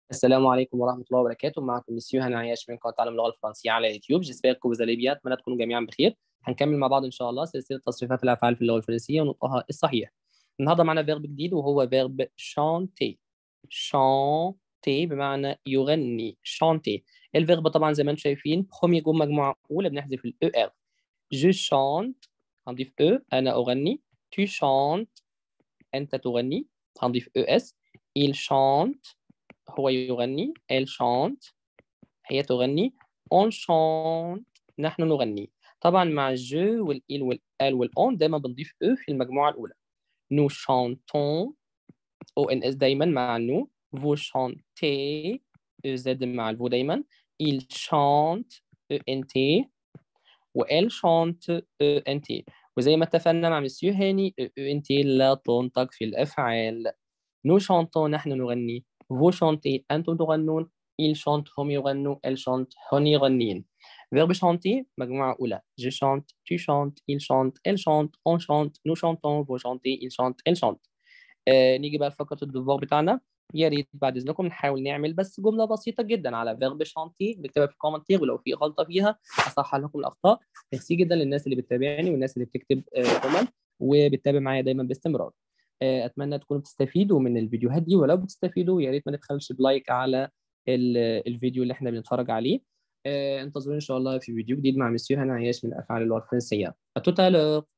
السلام عليكم ورحمة الله وبركاته معكم مسيو هنا عياش من قناة تعلم اللغة الفرنسية على يوتيوب جيسبير كو vous allez bien أتمنى تكونوا جميعا بخير هنكمل مع بعض إن شاء الله سلسلة تصريفات الأفعال في اللغة الفرنسية ونطقها الصحيح النهارده معنا فيرب جديد وهو فيرب شانتي شانتي بمعنى يغني شانتي الفيرب طبعا زي ما انتم شايفين برومي جو مجموعة أولى بنحذف الاو ار جو شانت هنضيف او أنا أغني tu chantes أنت تغني هنضيف او اس il chante هو يغني elle chante هي تغني on chante نحن نغني طبعا مع جو والإل والال والأون دايما بنضيف او في المجموعة الأولى nous chantons او ان اس دايما مع نو vous chantez او زد مع الفو دايما il chante او ان تي وال chante او ان تي وزي ما اتفقنا مع مسيو هاني او ان تي لا تنطق في الافعال nous chantons نحن نغني vous chantez أنتم تغنون il chante هم يغنوا elle chante هن يغنين verbe chanter مجموعة أولى je chante tu chantes il chante elle chante on chante nous chantons vous chantez il chante elle chante آه نيجي بقى لفقرة الدفوار بتاعنا يا ريت بعد اذنكم نحاول نعمل بس جمله بسيطه جدا على فيرب شانتي نكتبها في الكومنتير ولو في غلطه فيها اصحح لكم الاخطاء ميرسي جدا للناس اللي بتتابعني والناس اللي بتكتب جمل وبتتابع معايا دايما باستمرار اتمنى تكونوا بتستفيدوا من الفيديوهات دي ولو بتستفيدوا يا ريت ما نبخلش بلايك على الفيديو اللي احنا بنتفرج عليه انتظروني ان شاء الله في فيديو جديد مع مسيو هنا عياش من افعال اللغه الفرنسيه اتوتالور